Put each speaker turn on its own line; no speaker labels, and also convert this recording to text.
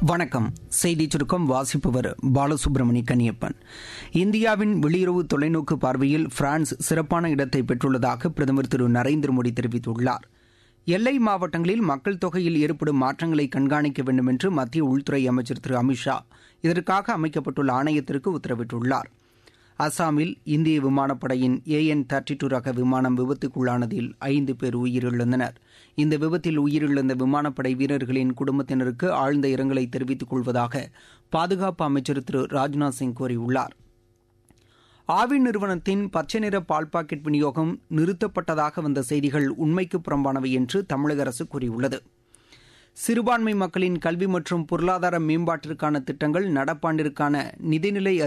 வணக்கம் செய்திச் சுருக்கம் வாசிப்பவர் பாலசுப்ரமணி கன்னியப்பன் இந்தியாவின் வெளியுறவு தொலைநோக்கு பார்வையில் பிரான்ஸ் சிறப்பான இடத்தை பெற்றுள்ளதாக பிரதமர் திரு நரேந்திர மோடி தெரிவித்துள்ளார் எல்லை மாவட்டங்களில் மக்கள் தொகையில் ஏற்படும் மாற்றங்களை கண்காணிக்க வேண்டும் என்று மத்திய உள்துறை அமைச்சர் திரு அமித்ஷா இதற்காக அமைக்கப்பட்டுள்ள ஆணையத்திற்கு உத்தரவிட்டுள்ளார் அசாமில் இந்திய விமானப்படையின் ஏஎன் தேர்ட்டி டூ ரக விமானம் விபத்துக்குள்ளானதில் ஐந்து பேர் உயிரிழந்தனர் இந்த விபத்தில் உயிரிழந்த விமானப்படை வீரர்களின் குடும்பத்தினருக்கு ஆழ்ந்த இரங்கலை தெரிவித்துக் கொள்வதாக பாதுகாப்பு அமைச்சர் திரு ராஜ்நாத் சிங் கூறியுள்ளார் ஆவி நிறுவனத்தின் பச்சை நிற பால் பாக்கெட் விநியோகம் நிறுத்தப்பட்டதாக வந்த செய்திகள் உண்மைக்கு புறம்பானவை என்று தமிழக அரசு கூறியுள்ளது சிறுபான்மை மக்களின் கல்வி மற்றும் பொருளாதார மேம்பாட்டிற்கான திட்டங்கள் நடப்பாண்டிற்கான நிதிநிலை